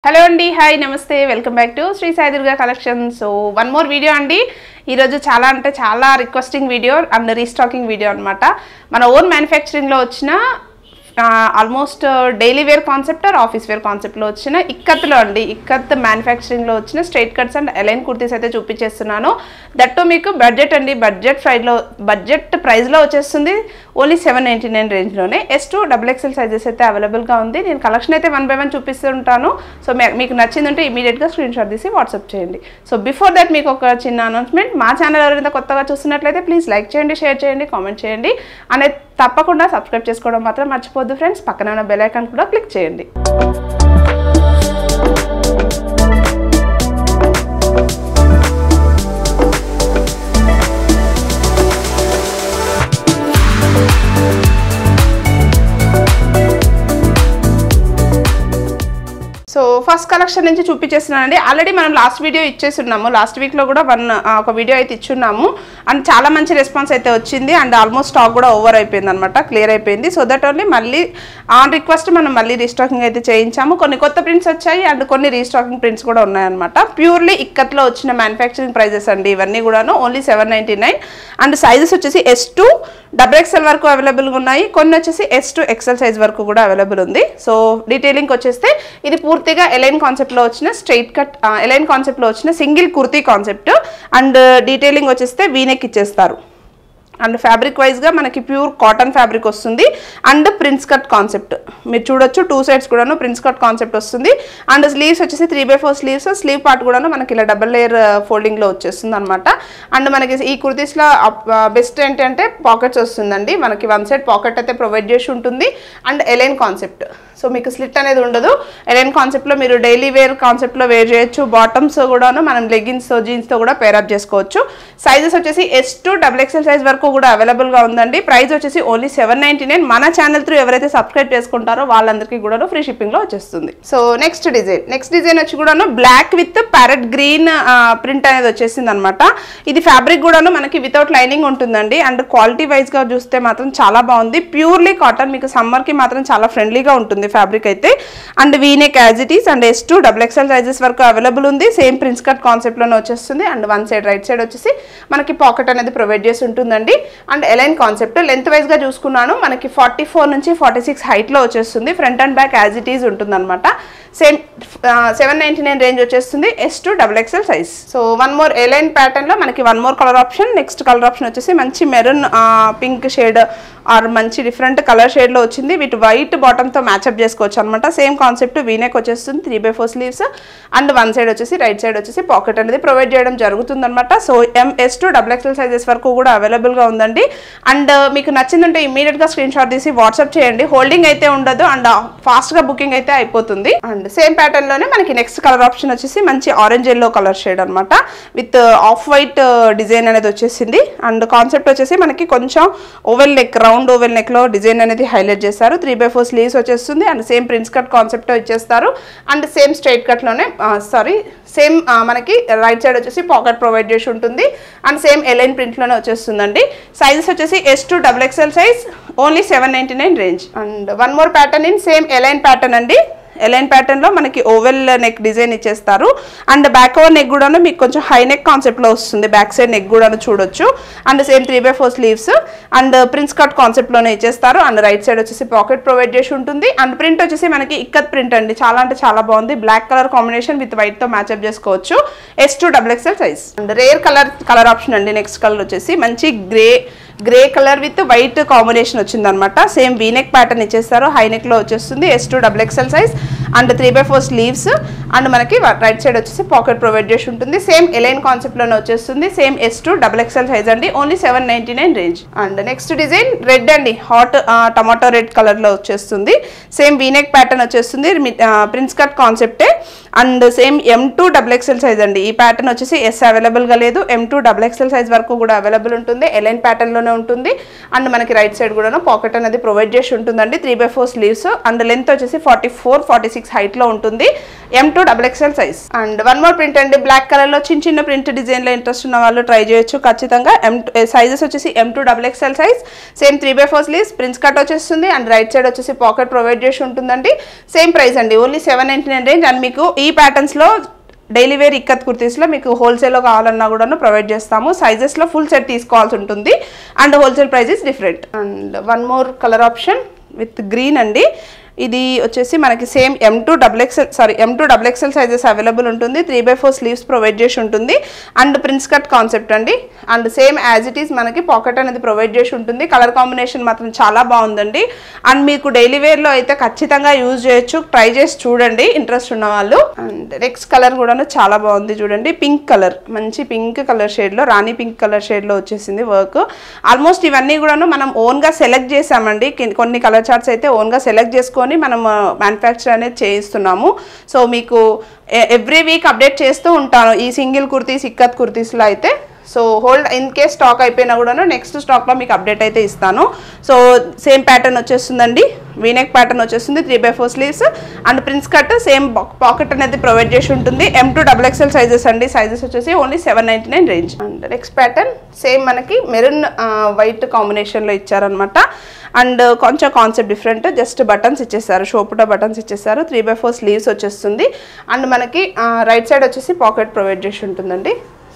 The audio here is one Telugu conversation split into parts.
హలో అండి హాయ్ నమస్తే welcome back to Shri Sai Durga collection so one more video అండి ఈరోజు చాలా అంటే చాలా requesting video and restocking video అనమాట మన ఓన్ మ్యానుఫ్యాక్చరింగ్లో వచ్చిన almost daily wear concept or office wear కాన్సెప్ట్లో వచ్చిన ఇక్కత్లో అండి ఇక్కత్ మ్యానుఫ్యాక్చరింగ్లో వచ్చిన straight cuts and A line kurtis అయితే చూపించేస్తున్నాను దట్టు మీకు బడ్జెట్ అండి బడ్జెట్ ప్రైస్లో బడ్జెట్ ప్రైస్లో వచ్చేస్తుంది ఓన్లీ సెవెన్ నైంటీ నైన్ రేంజ్లోనే S to double XL sizes అయితే అవైలబుల్గా ఉంది నేను కలెక్షన్ అయితే వన్ బై వన్ చూపిస్తుంటాను సో మీ- మీకు నచ్చిందంటే ఇమీడియట్గా స్క్రీన్ షాట్ తీసి వాట్సాప్ చేయండి సో బిఫోర్ దట్ మీకు ఒక చిన్న అనౌన్స్మెంట్ మా ఛానల్ ఎవరైనా కొత్తగా చూస్తున్నట్లయితే ప్లీజ్ లైక్ చేయండి షేర్ చేయండి కామెంట్ చేయండి అనేది తప్పకుండా సబ్స్క్రైబ్ చేసుకోవడం మాత్రం మర్చిపోద్దు ఫ్రెండ్స్ పక్కన ఉన్న బెల్ ఐకాన్ కూడా క్లిక్ చేయండి సో ఫస్ట్ కలెక్షన్ నుంచి చూపించేస్తున్నానండి ఆల్రెడీ మనం లాస్ట్ వీడియో ఇచ్చేస్తున్నాము లాస్ట్ వీక్లో కూడా వన్ ఒక వీడియో అయితే ఇచ్చున్నాము అండ్ చాలా మంచి రెస్పాన్స్ అయితే వచ్చింది అండ్ ఆల్మోస్ట్ స్టాక్ కూడా ఓవర్ అయిపోయింది అనమాట క్లియర్ అయిపోయింది సో దట్ ఓన్లీ మళ్ళీ ఆన్ రిక్వెస్ట్ మనం మళ్ళీ రీస్టాకింగ్ అయితే చేయించాము కొన్ని కొత్త ప్రింట్స్ వచ్చాయి అండ్ కొన్ని రీస్టాకింగ్ ప్రింట్స్ కూడా ఉన్నాయన్నమాట ప్యూర్లీ ఇక్కత్లో వచ్చిన మ్యానుఫ్యాక్చరింగ్ ప్రైజెస్ అండి ఇవన్నీ కూడాను only seven ninety nine and sizes వచ్చేసి ఎస్ టూ డబుల్ ఎక్స్ఎల్ వరకు అవైలబుల్గా ఉన్నాయి కొన్ని వచ్చేసి ఎస్ టు ఎక్స్ఎల్ సైజ్ వరకు కూడా అవైలబుల్ ఉంది సో డీటెయిలింగ్ వచ్చేస్తే ఇది పూర్తిగా ఎలైన్ కాన్సెప్ట్లో వచ్చిన స్ట్రైట్ కట్ ఎలైన్ కాన్సెప్ట్లో వచ్చిన single kurti concept and detailing వచ్చేస్తే వీనెక్ ఇచ్చేస్తారు అండ్ ఫ్యాబ్రిక్ వైజ్గా మనకి ప్యూర్ కాటన్ ఫ్యాబ్రిక్ వస్తుంది అండ్ ప్రిన్స్ కట్ కాన్సెప్ట్ మీరు చూడొచ్చు టూ సైడ్స్ కూడాను ప్రిన్స్ కట్ కాన్సెప్ట్ వస్తుంది అండ్ స్లీవ్స్ వచ్చేసి three by four sleeves sleeve part కూడాను మనకి ఇలా డబల్ లేయర్ ఫోల్డింగ్లో వచ్చేస్తుంది అనమాట అండ్ మనకి ఈ కుర్తీస్లో బెస్ట్ ఏంటంటే పాకెట్స్ వస్తుందండి మనకి వన్ సైడ్ పాకెట్ అయితే ప్రొవైడ్ చేసి ఉంటుంది అండ్ ఎలైన్ కాన్సెప్ట్ సో మీకు స్లిట్ అనేది ఉండదు ఎలైన్ కాన్సెప్ట్లో మీరు డైలీ వేర్ కాన్సెప్ట్లో వేర్ చేయొచ్చు బాటమ్స్ కూడాను మనం లెగిన్స్ జీన్స్తో కూడా పేరప్ చేసుకోవచ్చు సైజెస్ వచ్చేసి S to double XL size వరకు కూడా అవైలబుల్గా ఉందండి ప్రైస్ వచ్చేసి ఓన్లీ సెవెన్ నైంటీ నైన్ మన ఛానల్ త్రూ ఎవరైతే సబ్స్క్రైబ్ చేసుకుంటారో వాళ్ళందరికీ కూడా ఫ్రీ షిప్పింగ్లో వచ్చేస్తుంది so next design next design వచ్చి కూడాను black with parrot green print అనేది వచ్చేసింది అనమాట ఇది ఫ్యాబ్రిక్ కూడాను మనకి వితౌట్ లైనింగ్ ఉంటుందండి అండ్ క్వాలిటీ వైజ్గా చూస్తే మాత్రం చాలా బాగుంది ప్యూర్లీ కాటన్ మీకు సమ్మర్కి మాత్రం చాలా ఫ్రెండ్లీగా ఉంటుంది ఫ్యాబ్రిక్ అయితే and V neck as it is and S to double XL sizes వరకు అవైలబుల్ ఉంది సేమ్ ప్రిన్స్ కట్ కాన్సెప్ట్లోనే వచ్చేస్తుంది and one side right side వచ్చేసి మనకి పాకెట్ అనేది ప్రొవైడ్ చేసి ఉంటుందండి అండ్ ఎలైన్ కాన్సెప్ట్ లెంత్ వైజ్గా చూసుకున్నాను మనకి ఫార్టీ ఫోర్ నుంచి ఫార్టీ సిక్స్ హైట్లో వచ్చేస్తుంది front and back as it is ఉంటుందన్నమాట same seven ninety nine range వచ్చేస్తుంది S to double XL size so one more A line ప్యాటర్న్లో మనకి one more colour option next colour option వచ్చేసి మంచి మెరూన్ పింక్ షేడ్ ఆర్ మంచి డిఫరెంట్ కలర్ షేడ్లో వచ్చింది వీటి వైట్ బాటమ్తో మ్యాచ్అప్ చేసుకోవచ్చు అనమాట సేమ్ కాన్సెప్ట్ వీనెక్ వచ్చేస్తుంది three by four sleeves and one side వచ్చేసి రైట్ సైడ్ వచ్చేసి పాకెట్ అనేది ప్రొవైడ్ చేయడం జరుగుతుంది అనమాట so MS to double XL sizes వరకు కూడా అవైలబుల్గా ఉందండి అండ్ మీకు నచ్చిందంటే ఇమీడియట్గా స్క్రీన్ షాట్ తీసి వాట్సాప్ చేయండి హోల్డింగ్ అయితే ఉండదు అండ్ ఫాస్ట్గా బుకింగ్ అయితే అయిపోతుంది అండ్ సేమ్ ప్యాటర్న్ లోనే మనకి నెక్స్ట్ కలర్ ఆప్షన్ వచ్చేసి మంచి ఆరెంజ్ ఎల్లో కలర్ షేడ్ అనమాట విత్ ఆఫ్ వైట్ డిజైన్ అనేది వచ్చేసింది అండ్ కాన్సెప్ట్ వచ్చేసి మనకి కొంచెం oval neck round oval neck లో డిజైన్ అనేది హైలైట్ చేస్తారు త్రీ బై ఫోర్ స్లీవ్స్ వచ్చేస్తుంది and same prince cut concept ఇచ్చేస్తారు అండ్ సేమ్ స్ట్రైట్ కట్ లోనే సారీ సేమ్ మనకి రైట్ సైడ్ వచ్చేసి పాకెట్ ప్రొవైడ్ చేసి ఉంటుంది అండ్ సేమ్ ఎలైన్ ప్రింట్ లోనే వచ్చేస్తుందండి సైజెస్ వచ్చేసి S to double XL size only seven ninety nine range and one more pattern in same A line pattern అండి ఎలైన్ ప్యాటర్న్ లో మనకి ఓవెల్ నెక్ డిజైన్ ఇచ్చేస్తారు అండ్ బ్యాక్ ఓవర్ నెక్ కూడాను మీకు కొంచెం హై నెక్ కాన్సెప్ట్ లో వస్తుంది బ్యాక్ సైడ్ నెక్ కూడాను చూడొచ్చు and same three by four sleeves and prince cut concept లోనే ఇచ్చేస్తారు అండ్ రైట్ సైడ్ వచ్చేసి పాకెట్ ప్రొవైడ్ చేసి ఉంటుంది అండ్ ప్రింట్ వచ్చేసి మనకి ఇక్కత్ ప్రింట్ అండి చాలా అంటే చాలా బాగుంది black colour combination with white తో మ్యాచ్అప్ చేసుకోవచ్చు S to double XL size and rare colour colour option అండి నెక్స్ట్ కలర్ వచ్చేసి మంచి grey grey colour with white combination వచ్చిందనమాట సేమ్ వీనెక్ ప్యాటర్న్ ఇచ్చేస్తారు హై నెక్ లో వచ్చేస్తుంది S to double XL size and three by four sleeves and మనకి రైట్ సైడ్ వచ్చేసి పాకెట్ ప్రొవైడ్ చేసి ఉంటుంది సేమ్ ఎలైన్ కాన్సెప్ట్ లోనే వచ్చేస్తుంది same S to double XL size అండి only seven ninety nine range and next design red అండి హాట్ టమాటో రెడ్ కలర్ లో వచ్చేస్తుంది సేమ్ వీనెక్ ప్యాటర్న్ వచ్చేస్తుంది ప్రిన్స్ కట్ కాన్సెప్టే and same M to double XL size అండి ఈ ప్యాటర్న్ వచ్చేసి ఎస్ అవైలబుల్గా లేదు M to double XL size వరకు కూడా అవైలబుల్ ఉంటుంది ఎలైన్ ప్యాటర్న్లోనే లోనే ఉంటుంది అండ్ మనకి రైట్ సైడ్ కూడా పాకెట్ అనేది ప్రొవైడ్ చేసి ఉంటుందండి three by four sleeves and length వచ్చేసి ఫార్టీ ఫోర్ ఫార్టీ సిక్స్ హైట్లో ఉంటుంది M to double XL size and one more print అండి బ్లాక్ కలర్లో చిన్న చిన్న ప్రింట్ డిజైన్లో ఇంట్రెస్ట్ ఉన్న వాళ్ళు ట్రై చేయొచ్చు ఖచ్చితంగా ఎం సైజెస్ వచ్చేసి M to double XL size same three by four sleeves prince cut వచ్చేస్తుంది అండ్ రైట్ సైడ్ వచ్చేసి పాకెట్ ప్రొవైడ్ చేసి ఉంటుందండి సేమ్ ప్రైస్ అండి only seven ninety nine range and మీకు ఈ ప్యాటర్న్స్లో డైలీ వేర్ ఇక్కత్ కుర్తీస్లో మీకు హోల్సేల్లో కావాలన్నా కూడాను ప్రొవైడ్ చేస్తాము సైజెస్లో ఫుల్ సెట్ తీసుకోవాల్సి ఉంటుంది and wholesale price is different and one more colour option with green అండి ఇది వచ్చేసి మనకి same M to double XL sorry M to double XL sizes available ఉంటుంది three by four sleeves provide చేసి ఉంటుంది అండ్ ప్రిన్స్ కట్ కాన్సెప్ట్ అండి and same as it is మనకి పాకెట్ అనేది ప్రొవైడ్ చేసి ఉంటుంది కలర్ కాంబినేషన్ మాత్రం చాలా బాగుందండి అండ్ మీకు డైలీ వేర్లో అయితే ఖచ్చితంగా యూజ్ చేయొచ్చు ట్రై చేసి చూడండి ఇంట్రెస్ట్ ఉన్న వాళ్ళు అండ్ నెక్స్ట్ కలర్ కూడాను చాలా బాగుంది చూడండి పింక్ కలర్ మంచి పింక్ కలర్ షేడ్లో రాణి పింక్ కలర్ షేడ్లో వచ్చేసింది వర్క్ ఆల్మోస్ట్ ఇవన్నీ కూడాను మనం ఓన్గా సెలెక్ట్ చేసామండి కిన్- కొన్ని కలర్ చార్ట్స్ అయితే ఓన్గా సెలెక్ట్ చేసుకొని మనం మ్యానుఫ్యాక్చర్ అనేది చేయిస్తున్నాము సో మీకు ఎవ్రీ వీక్ అప్డేట్ చేస్తూ ఉంటాను ఈ సింగిల్ కుర్తీస్ ఇక్కత్ కుర్తీస్లో అయితే so hold in case stock అయిపోయినా కూడాను నెక్స్ట్ స్టాక్లో మీకు అప్డేట్ అయితే ఇస్తాను సో సేమ్ ప్యాటర్న్ వచ్చేస్తుందండి వీనెక్ ప్యాటర్న్ వచ్చేస్తుంది three by four sleeves and prince cut same pocket అనేది ప్రొవైడ్ చేసి ఉంటుంది M to double XL sizes అండి సైజెస్ వచ్చేసి only seven ninety nine range and next pattern same మనకి మెరూన్ వైట్ కాంబినేషన్లో ఇచ్చారనమాట అండ్ కొంచెం కాన్సెప్ట్ డిఫరెంట్ జస్ట్ బటన్స్ ఇచ్చేసారు షోపుటా బటన్స్ ఇచ్చేసారు త్రీ బై ఫోర్ స్లీవ్స్ వచ్చేస్తుంది అండ్ మనకి రైట్ సైడ్ వచ్చేసి పాకెట్ ప్రొవైడ్ చేసి ఉంటుందండి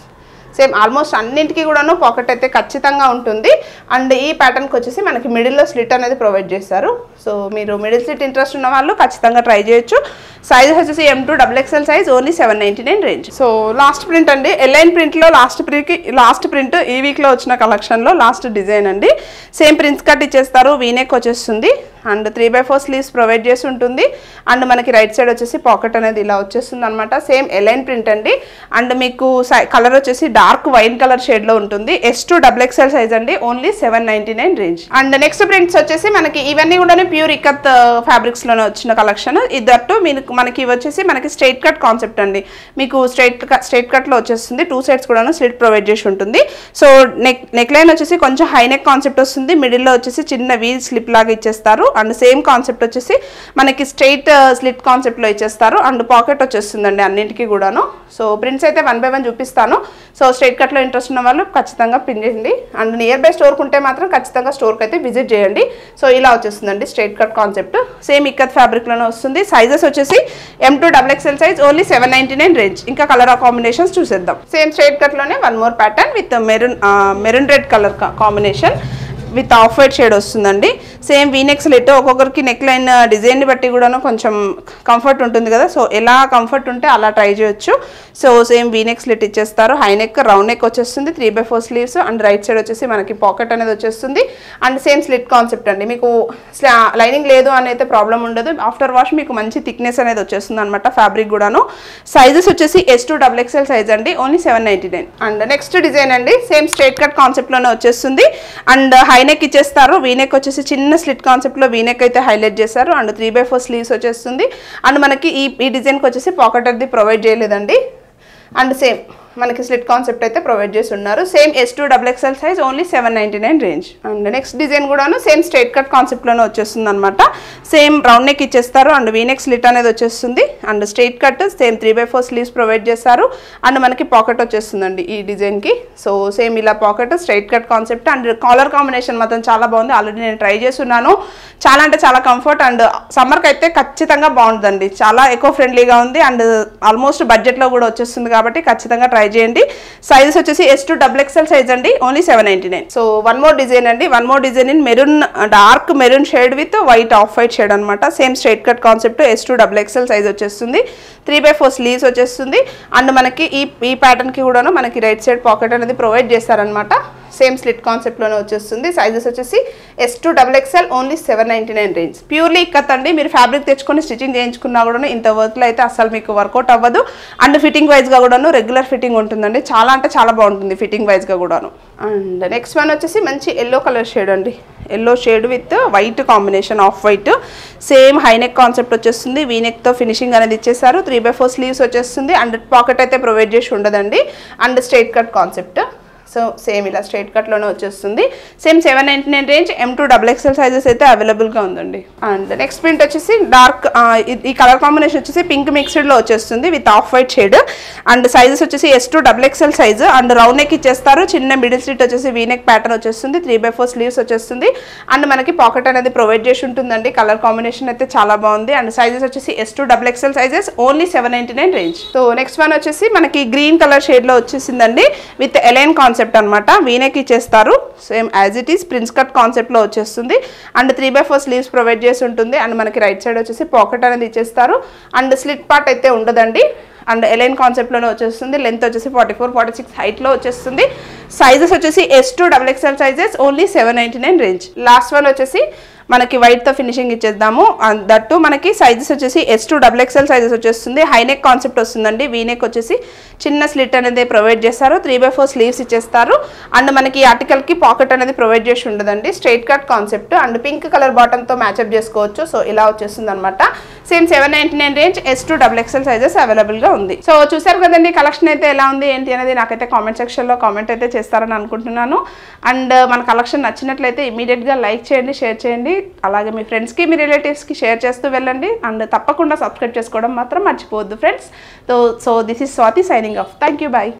సేమ్ ఆల్మోస్ట్ అన్నింటికి కూడాను పాకెట్ అయితే ఖచ్చితంగా ఉంటుంది అండ్ ఈ ప్యాటర్న్కి వచ్చేసి మనకి మిడిల్లో స్లిట్ అనేది ప్రొవైడ్ చేస్తారు సో మీరు మిడిల్ స్లిట్ ఇంట్రెస్ట్ ఉన్న వాళ్ళు ఖచ్చితంగా ట్రై చేయొచ్చు సైజ్ వచ్చేసి M to double XL size only seven ninety nine range so last print అండి ఎల్ఐన్ ప్రింట్లో లాస్ట్ ప్రింట్కి లాస్ట్ ప్రింట్ ఈ వీక్లో వచ్చిన కలెక్షన్లో లాస్ట్ డిజైన్ అండి సేమ్ ప్రింట్స్ కట్ ఇచ్చేస్తారు వీనెక్ వచ్చేస్తుంది and three by four sleeves provide చేసి ఉంటుంది అండ్ మనకి రైట్ సైడ్ వచ్చేసి పాకెట్ అనేది ఇలా వచ్చేస్తుంది అనమాట సేమ్ ఎలైన్ ప్రింట్ అండి అండ్ మీకు కలర్ వచ్చేసి డార్క్ వైన్ కలర్ షేడ్లో ఉంటుంది S to double XL size అండి only seven ninety nine range and next prints వచ్చేసి మనకి ఇవన్నీ కూడా ప్యూర్ ఇకత్ ఫ్యాబ్రిక్స్లోనే వచ్చిన కలెక్షన్ ఇద్దరు మీకు మనకి ఇవి వచ్చేసి మనకి స్ట్రైట్ కట్ కాన్సెప్ట్ అండి మీకు స్ట్రైట్ స్ట్రైట్ కట్లో వచ్చేస్తుంది టూ సైడ్స్ కూడా స్లిట్ ప్రొవైడ్ చేసి ఉంటుంది సో నెక్ నెక్ లైన్ వచ్చేసి కొంచెం హై నెక్ కాన్సెప్ట్ వస్తుంది మిడిల్లో వచ్చేసి చిన్న వీ స్లిప్ లాగా ఇచ్చేస్తారు అండ్ సేమ్ కాన్సెప్ట్ వచ్చేసి మనకి స్ట్రైట్ స్లిట్ కాన్సెప్ట్లో ఇచ్చేస్తారు అండ్ పాకెట్ వచ్చేస్తుందండి అన్నింటికి కూడాను సో ప్రింట్స్ అయితే వన్ బై వన్ చూపిస్తాను సో స్ట్రైట్ కట్లో ఇంట్రెస్ట్ ఉన్న వాళ్ళు ఖచ్చితంగా పిన్ చేయండి అండ్ నియర్ బై స్టోర్కి ఉంటే మాత్రం ఖచ్చితంగా స్టోర్కి అయితే విజిట్ చేయండి సో ఇలా వచ్చేస్తుందండి straight cut concept same ikat ఫ్యాబ్రిక్లోనే వస్తుంది సైజెస్ వచ్చేసి M to double XL size only seven ninety nine range ఇంకా కలర్ కాంబినేషన్స్ చూసేద్దాం సేమ్ స్ట్రైట్ కట్లోనే one more pattern with maroon maroon red colour combination with off white shade వస్తుందండి సేమ్ వీనెక్ స్లిట్ ఒక్కొక్కరికి నెక్ లైన్ డిజైన్ని బట్టి కూడాను కొంచెం కంఫర్ట్ ఉంటుంది కదా సో ఎలా కంఫర్ట్ ఉంటే అలా ట్రై చేయొచ్చు సో సేమ్ వీనెక్ స్లిట్ ఇచ్చేస్తారు హై నెక్ రౌండ్ నెక్ వచ్చేస్తుంది three by four sleeves and right side వచ్చేసి మనకి పాకెట్ అనేది వచ్చేస్తుంది అండ్ సేమ్ స్లిట్ కాన్సెప్ట్ అండి మీకు లైనింగ్ లేదు అని అయితే ప్రాబ్లం ఉండదు ఆఫ్టర్ వాష్ మీకు మంచి థిక్నెస్ అనేది వచ్చేస్తుంది అనమాట ఫ్యాబ్రిక్ కూడాను సైజెస్ వచ్చేసి S to double XL size అండి only seven ninety nine and next design అండి సేమ్ స్ట్రైట్ కట్ కాన్సెప్ట్లోనే వచ్చేస్తుంది అండ్ హై నెక్ ఇచ్చేస్తారు వీనెక్ వచ్చేసి చిన్న స్లిట్ కాన్సెప్ట్లో వీనెక్ అయితే హైలైట్ చేశారు and three by four sleeves వచ్చేస్తుంది అండ్ మనకి ఈ ఈ డిజైన్కి వచ్చేసి పాకెట్ అది ప్రొవైడ్ చేయలేదండి అండ్ సేమ్ మనకి స్లిట్ కాన్సెప్ట్ అయితే ప్రొవైడ్ చేసి ఉన్నారు same S to double XL size only seven ninety nine range and next design కూడాను సేమ్ స్ట్రైట్ కట్ కాన్సెప్ట్లోనే వచ్చేస్తుంది అనమాట సేమ్ రౌండ్ నెక్ ఇచ్చేస్తారు అండ్ వీనెక్ స్లిట్ అనేది వచ్చేస్తుంది and straight cut same three by four sleeves provide చేస్తారు అండ్ మనకి పాకెట్ వచ్చేస్తుందండి ఈ డిజైన్కి సో సేమ్ ఇలా pocket straight cut concept and collar combination మాత్రం చాలా బాగుంది ఆల్రెడీ నేను ట్రై చేస్తున్నాను చాలా అంటే చాలా కంఫర్ట్ అండ్ సమ్మర్కి అయితే ఖచ్చితంగా బాగుంటుందండి చాలా ఎకో ఫ్రెండ్లీగా ఉంది అండ్ ఆల్మోస్ట్ బడ్జెట్లో కూడా వచ్చేస్తుంది కాబట్టి ఖచ్చితంగా ట్రై చేయండి సైజెస్ వచ్చేసి S to double XL size అండి only seven ninety nine so one more design అండి one more design in maroon dark maroon shade with white off white shade అనమాట same straight cut concept S to double XL size వచ్చేస్తుంది త్రీ బై ఫోర్ స్లీవ్స్ వచ్చేస్తుంది అండ్ మనకి ఈ ఈ ప్యాటర్న్కి కూడాను మనకి రైట్ సైడ్ పాకెట్ అనేది ప్రొవైడ్ చేస్తారనమాట సేమ్ స్లిట్ కాన్సెప్ట్లోనే వచ్చేస్తుంది సైజెస్ వచ్చేసి S to double XL only seven ninety nine range purely ikat అండి మీరు ఫ్యాబ్రిక్ తెచ్చుకొని స్టిచ్చింగ్ చేయించుకున్నా కూడా ఇంత వర్క్లో అయితే అసలు మీకు వర్కౌట్ అవ్వదు అండ్ ఫిట్టింగ్ వైజ్గా కూడాను రెగ్యులర్ ఫిట్టింగ్ ఉంటుందండి చాలా అంటే చాలా బాగుంటుంది ఫిట్టింగ్ వైజ్గా కూడాను అండ్ నెక్స్ట్ వన్ వచ్చేసి మంచి ఎల్లో కలర్ షేడ్ అండి yellow shade with white combination off white same high neck concept వచ్చేస్తుంది వీనెక్తో ఫినిషింగ్ అనేది ఇచ్చేసారు త్రీ బై ఫోర్ స్లీవ్స్ వచ్చేస్తుంది అండ్ పాకెట్ అయితే ప్రొవైడ్ చేసి ఉండదండి and straight cut concept so same ఇలా స్ట్రైట్ కట్లోనే వచ్చేస్తుంది same seven ninety nine range M to double XL sizes అయితే అవైలబుల్గా ఉందండి అండ్ నెక్స్ట్ ప్రింట్ వచ్చేసి డార్క్ ఈ కలర్ కాంబినేషన్ వచ్చేసి పింక్ మిక్స్డ్లో వచ్చేస్తుంది with off white shade and sizes వచ్చేసి S to double XL size and round neck ఇచ్చేస్తారు చిన్న మిడిల్ స్లిట్ వచ్చేసి వీ నెక్ ప్యాటర్న్ వచ్చేస్తుంది త్రీ బై ఫోర్ స్లీవ్స్ వచ్చేస్తుంది అండ్ మనకి పాకెట్ అనేది ప్రొవైడ్ చేసి ఉంటుందండి కలర్ కాంబినేషన్ అయితే చాలా బాగుంది అండ్ సైజెస్ వచ్చేసి S to double XL sizes only seven ninety nine range so next one వచ్చేసి మనకి గ్రీన్ కలర్ షేడ్లో వచ్చేసిందండి విత్ ఎలైన్ కాన్సెప్ట్ అనమాట వీనెక్ ఇచ్చేస్తారు same as it is prince cut కాన్సెప్ట్లో వచ్చేస్తుంది and three by four sleeves provide చేసి ఉంటుంది అండ్ మనకి రైట్ సైడ్ వచ్చేసి పాకెట్ అనేది ఇచ్చేస్తారు అండ్ స్లిట్ పార్ట్ అయితే ఉండదండి అండ్ ఎలైన్ కాన్సెప్ట్లోనే వచ్చేస్తుంది లెంత్ వచ్చేసి ఫార్టీ ఫోర్ ఫార్టీ సిక్స్ హైట్లో వచ్చేస్తుంది సైజెస్ వచ్చేసి S to double XL sizes only seven ninety nine range last one వచ్చేసి మనకి వైట్తో ఫినిషింగ్ ఇచ్చేద్దాము అండ్ దట్టు మనకి సైజెస్ వచ్చేసి S to double XL sizes వచ్చేస్తుంది హైనెక్ కాన్సెప్ట్ వస్తుందండి వీనెక్ వచ్చేసి చిన్న స్లిట్ అనేది ప్రొవైడ్ చేస్తారు త్రీ బై ఫోర్ స్లీవ్స్ ఇచ్చేస్తారు అండ్ మనకి ఈ ఆర్టికల్కి పాకెట్ అనేది ప్రొవైడ్ చేసి ఉండదండి straight cut concept and pink colour బాటంతో మ్యాచ్అప్ చేసుకోవచ్చు సో ఇలా వచ్చేస్తుంది అనమాట same seven ninety nine range S to double XL sizes అవైలబుల్గా ఉంది సో చూసారు కదండి కలెక్షన్ అయితే ఎలా ఉంది ఏంటి అనేది నాకైతే కామెంట్ సెక్షన్లో కామెంట్ అయితే చేస్తారని అనుకుంటున్నాను అండ్ మన కలెక్షన్ నచ్చినట్లయితే ఇమీడియట్గా లైక్ చేయండి షేర్ చేయండి అలాగే మీ ఫ్రెండ్స్కి మీ రిలేటివ్స్కి షేర్ చేస్తూ వెళ్ళండి అండ్ తప్పకుండా సబ్స్క్రైబ్ చేసుకోవడం మాత్రం మర్చిపోవద్దు friends so so this is Swathi signing off thank you bye